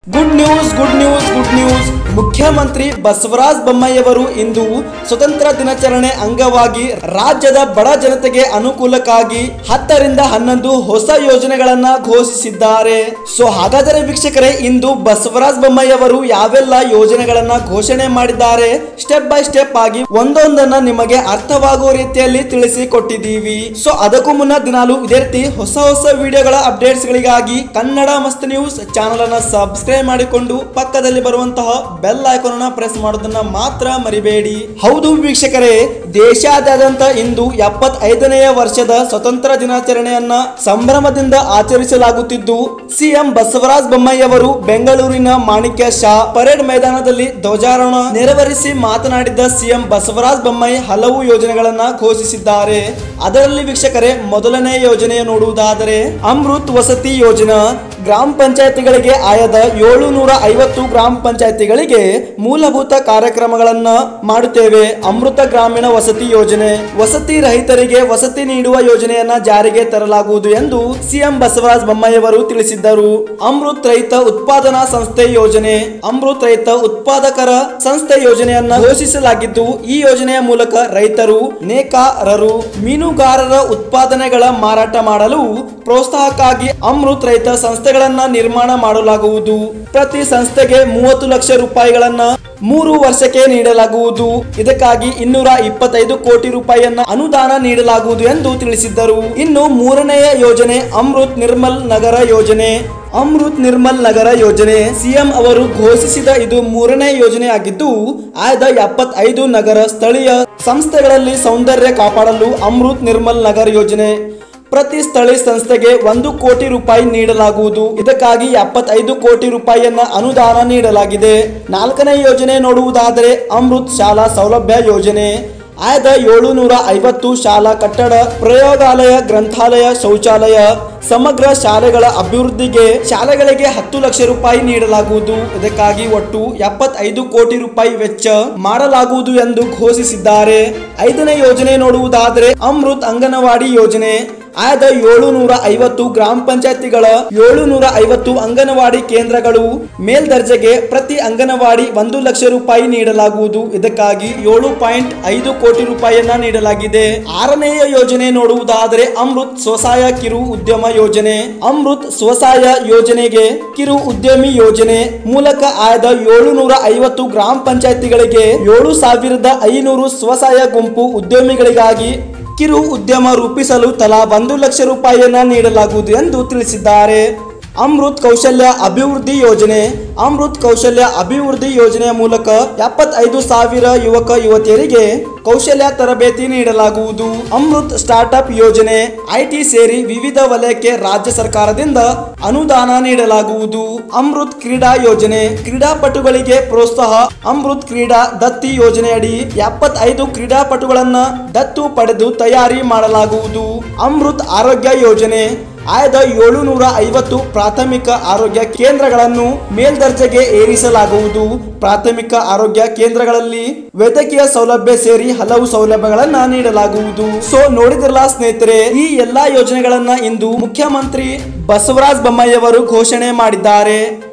good news good news good news ಮುಖ್ಯಮಂತ್ರಿ ಬಸವರಾಜ ಬೊಮ್ಮಾಯಿಯವರು ಇಂದು ಸ್ವತಂತ್ರ ದಿನಾಚರಣೆ ಅಂಗವಾಗಿ ರಾಜ್ಯದ ಬಡ ಜನತೆಗೆ ಅನುಕೂಲಕ್ಕಾಗಿ ಹತ್ತರಿಂದ ಹನ್ನೊಂದು ಹೊಸ ಯೋಜನೆಗಳನ್ನ ಘೋಷಿಸಿದ್ದಾರೆ ಸೊ ಹಾಗಾದರೆ ವೀಕ್ಷಕರೇ ಇಂದು ಬಸವರಾಜ ಬೊಮ್ಮಾಯಿಯವರು ಯಾವೆಲ್ಲ ಯೋಜನೆಗಳನ್ನ ಘೋಷಣೆ ಮಾಡಿದ್ದಾರೆ ಸ್ಟೆಪ್ ಬೈ ಸ್ಟೆಪ್ ಆಗಿ ಒಂದೊಂದನ್ನ ನಿಮಗೆ ಅರ್ಥವಾಗುವ ರೀತಿಯಲ್ಲಿ ತಿಳಿಸಿ ಕೊಟ್ಟಿದ್ದೀವಿ ಸೊ ಅದಕ್ಕೂ ಮುನ್ನ ದಿನಾಲು ಇದೇ ರೀತಿ ಹೊಸ ಹೊಸ ವಿಡಿಯೋಗಳ ಅಪ್ಡೇಟ್ಸ್ ಗಳಿಗಾಗಿ ಕನ್ನಡ ಮಸ್ತ್ ನ್ಯೂಸ್ ಚಾನಲ್ ಅನ್ನ ಸಬ್ಸ್ಕ್ರೈಬ್ ಮಾಡಿಕೊಂಡು ಪಕ್ಕದಲ್ಲಿ ಬರುವಂತಹ ಬೆಲ್ ಐಕಾನ್ ಅನ್ನ ಪ್ರೆಸ್ ಮಾಡೋದನ್ನ ಮಾತ್ರ ಮರಿಬೇಡಿ ಹೌದು ವೀಕ್ಷಕರೇ ದೇಶಾದ್ಯಂತ ಇಂದು ಎಪ್ಪತ್ತೈದನೆಯ ವರ್ಷದ ಸ್ವತಂತ್ರ ದಿನಾಚರಣೆಯನ್ನ ಸಂಭ್ರಮದಿಂದ ಆಚರಿಸಲಾಗುತ್ತಿದ್ದು ಸಿಎಂ ಬಸವರಾಜ ಬೊಮ್ಮಾಯಿಯವರು ಬೆಂಗಳೂರಿನ ಮಾಣಿಕ್ಯ ಶಾ ಪರೇಡ್ ಮೈದಾನದಲ್ಲಿ ಧ್ವಜಾರೋಹಣ ನೆರವೇರಿಸಿ ಮಾತನಾಡಿದ ಸಿಎಂ ಬಸವರಾಜ ಬೊಮ್ಮಾಯಿ ಹಲವು ಯೋಜನೆಗಳನ್ನ ಘೋಷಿಸಿದ್ದಾರೆ ಅದರಲ್ಲಿ ವೀಕ್ಷಕರೇ ಮೊದಲನೇ ಯೋಜನೆಯ ನೋಡುವುದಾದರೆ ಅಮೃತ್ ವಸತಿ ಯೋಜನಾ ಗ್ರಾಮ ಪಂಚಾಯತಿಗಳಿಗೆ ಆಯದ ಏಳು ನೂರ ಐವತ್ತು ಗ್ರಾಮ ಪಂಚಾಯತಿಗಳಿಗೆ ಮೂಲಭೂತ ಕಾರ್ಯಕ್ರಮಗಳನ್ನ ಮಾಡುತ್ತೇವೆ ಅಮೃತ ಗ್ರಾಮೀಣ ವಸತಿ ಯೋಜನೆ ವಸತಿ ರಹಿತರಿಗೆ ವಸತಿ ನೀಡುವ ಯೋಜನೆಯನ್ನ ಜಾರಿಗೆ ತರಲಾಗುವುದು ಎಂದು ಸಿಎಂ ಬಸವರಾಜ ಬೊಮ್ಮಾಯಿಯವರು ತಿಳಿಸಿದ್ದರು ಅಮೃತ್ ರೈತ ಉತ್ಪಾದನಾ ಸಂಸ್ಥೆ ಯೋಜನೆ ಅಮೃತ್ ರೈತ ಉತ್ಪಾದಕರ ಸಂಸ್ಥೆ ಯೋಜನೆಯನ್ನ ಘೋಷಿಸಲಾಗಿದ್ದು ಈ ಯೋಜನೆಯ ಮೂಲಕ ರೈತರು ನೇಕಾರರು ಮೀನುಗಾರರ ಉತ್ಪಾದನೆಗಳ ಮಾರಾಟ ಮಾಡಲು ಪ್ರೋತ್ಸಾಹಕ್ಕಾಗಿ ಅಮೃತ್ ರೈತ ಸಂಸ್ಥೆಗಳನ್ನ ನಿರ್ಮಾಣ ಮಾಡಲಾಗುವುದು ಪ್ರತಿ ಸಂಸ್ಥೆಗೆ ಮೂವತ್ತು ಲಕ್ಷ ರೂಪಾಯಿಗಳನ್ನ ಮೂರು ವರ್ಷಕ್ಕೆ ನೀಡಲಾಗುವುದು ಇದಕ್ಕಾಗಿ ಇನ್ನೂರ ಇಪ್ಪತ್ತೈದು ಕೋಟಿ ರೂಪಾಯಿಯನ್ನ ಅನುದಾನ ನೀಡಲಾಗುವುದು ಎಂದು ತಿಳಿಸಿದ್ದರು ಇನ್ನು ಮೂರನೆಯ ಯೋಜನೆ ಅಮೃತ್ ನಿರ್ಮಲ್ ನಗರ ಯೋಜನೆ ಅಮೃತ್ ನಿರ್ಮಲ್ ನಗರ ಯೋಜನೆ ಸಿಎಂ ಅವರು ಘೋಷಿಸಿದ ಇದು ಮೂರನೇ ಯೋಜನೆ ಆಗಿದ್ದು ಆಯ್ದ ಎಪ್ಪತ್ತೈದು ನಗರ ಸ್ಥಳೀಯ ಸಂಸ್ಥೆಗಳಲ್ಲಿ ಸೌಂದರ್ಯ ಕಾಪಾಡಲು ಅಮೃತ್ ನಿರ್ಮಲ್ ನಗರ ಯೋಜನೆ ಪ್ರತಿ ಸ್ಥಳೀಯ ಸಂಸ್ಥೆಗೆ ಒಂದು ಕೋಟಿ ರೂಪಾಯಿ ನೀಡಲಾಗುವುದು ಇದಕ್ಕಾಗಿ ಎಪ್ಪತ್ತೈದು ಕೋಟಿ ರೂಪಾಯಿಯನ್ನ ಅನುದಾನ ನೀಡಲಾಗಿದೆ ನಾಲ್ಕನೇ ಯೋಜನೆ ನೋಡುವುದಾದರೆ ಅಮೃತ್ ಶಾಲಾ ಸೌಲಭ್ಯ ಯೋಜನೆ ಆಯ್ದ ಏಳು ನೂರ ಐವತ್ತು ಶಾಲಾ ಕಟ್ಟಡ ಪ್ರಯೋಗಾಲಯ ಗ್ರಂಥಾಲಯ ಶೌಚಾಲಯ ಸಮಗ್ರ ಶಾಲೆಗಳ ಅಭಿವೃದ್ಧಿಗೆ ಶಾಲೆಗಳಿಗೆ ಹತ್ತು ಲಕ್ಷ ರೂಪಾಯಿ ನೀಡಲಾಗುವುದು ಇದಕ್ಕಾಗಿ ಒಟ್ಟು ಎಪ್ಪತ್ತೈದು ಕೋಟಿ ರೂಪಾಯಿ ವೆಚ್ಚ ಮಾಡಲಾಗುವುದು ಎಂದು ಘೋಷಿಸಿದ್ದಾರೆ ಐದನೇ ಯೋಜನೆ ನೋಡುವುದಾದರೆ ಅಮೃತ್ ಅಂಗನವಾಡಿ ಯೋಜನೆ ಆದ ಏಳು ನೂರ ಐವತ್ತು ಗ್ರಾಮ ಪಂಚಾಯತಿಗಳ ಏಳು ನೂರ ಐವತ್ತು ಅಂಗನವಾಡಿ ಕೇಂದ್ರಗಳು ಮೇಲ್ದರ್ಜೆಗೆ ಪ್ರತಿ ಅಂಗನವಾಡಿ ಒಂದು ಲಕ್ಷ ರೂಪಾಯಿ ನೀಡಲಾಗುವುದು ಇದಕ್ಕಾಗಿ ಏಳು ಪಾಯಿಂಟ್ ಐದು ಕೋಟಿ ರೂಪಾಯಿಯನ್ನ ನೀಡಲಾಗಿದೆ ಆರನೆಯ ಯೋಜನೆ ನೋಡುವುದಾದರೆ ಅಮೃತ್ ಸ್ವಸಹಾಯ ಕಿರು ಉದ್ಯಮ ಯೋಜನೆ ಅಮೃತ್ ಸ್ವಸಹಾಯ ಯೋಜನೆಗೆ ಕಿರು ಉದ್ಯಮಿ ಯೋಜನೆ ಮೂಲಕ ಆಯ್ದ ಏಳು ನೂರ ಐವತ್ತು ಗ್ರಾಮ ಪಂಚಾಯತಿಗಳಿಗೆ ಏಳು ಸಾವಿರದ ಐನೂರು ಸ್ವಸಹಾಯ ಗುಂಪು ಉದ್ಯಮಿಗಳಿಗಾಗಿ ಕಿರು ಉದ್ಯಮ ರೂಪಿಸಲು ತಲಾ ಒಂದು ಲಕ್ಷ ರೂಪಾಯಿಯನ್ನ ನೀಡಲಾಗುವುದು ಎಂದು ತಿಳಿಸಿದ್ದಾರೆ ಅಮೃತ್ ಕೌಶಲ್ಯ ಅಭಿವೃದ್ಧಿ ಯೋಜನೆ ಅಮೃತ್ ಕೌಶಲ್ಯ ಅಭಿವೃದ್ಧಿ ಯೋಜನೆಯ ಮೂಲಕ ಎಪ್ಪತ್ತೈದು ಸಾವಿರ ಯುವಕ ಯುವತಿಯರಿಗೆ ಕೌಶಲ್ಯ ತರಬೇತಿ ನೀಡಲಾಗುವುದು ಅಮೃತ್ ಸ್ಟಾರ್ಟ್ಅಪ್ ಯೋಜನೆ ಐಟಿ ಸೇರಿ ವಿವಿಧ ವಲಯಕ್ಕೆ ರಾಜ್ಯ ಸರ್ಕಾರದಿಂದ ಅನುದಾನ ನೀಡಲಾಗುವುದು ಅಮೃತ್ ಕ್ರೀಡಾ ಯೋಜನೆ ಕ್ರೀಡಾಪಟುಗಳಿಗೆ ಪ್ರೋತ್ಸಾಹ ಅಮೃತ್ ಕ್ರೀಡಾ ದತ್ತಿ ಯೋಜನೆಯಡಿ ಎಪ್ಪತ್ತೈದು ಕ್ರೀಡಾಪಟುಗಳನ್ನ ದತ್ತು ಪಡೆದು ತಯಾರಿ ಮಾಡಲಾಗುವುದು ಅಮೃತ್ ಆರೋಗ್ಯ ಯೋಜನೆ ಆಯ್ದ ಏಳು ನೂರ ಐವತ್ತು ಪ್ರಾಥಮಿಕ ಆರೋಗ್ಯ ಕೇಂದ್ರಗಳನ್ನು ಮೇಲ್ದರ್ಜೆಗೆ ಏರಿಸಲಾಗುವುದು ಪ್ರಾಥಮಿಕ ಆರೋಗ್ಯ ಕೇಂದ್ರಗಳಲ್ಲಿ ವೈದ್ಯಕೀಯ ಸೌಲಭ್ಯ ಸೇರಿ ಹಲವು ಸೌಲಭ್ಯಗಳನ್ನ ನೀಡಲಾಗುವುದು ಸೊ ನೋಡಿದ್ರಲ್ಲ ಸ್ನೇಹಿತರೆ ಈ ಎಲ್ಲಾ ಯೋಜನೆಗಳನ್ನ ಇಂದು ಮುಖ್ಯಮಂತ್ರಿ ಬಸವರಾಜ ಬೊಮ್ಮಾಯಿಯವರು ಘೋಷಣೆ ಮಾಡಿದ್ದಾರೆ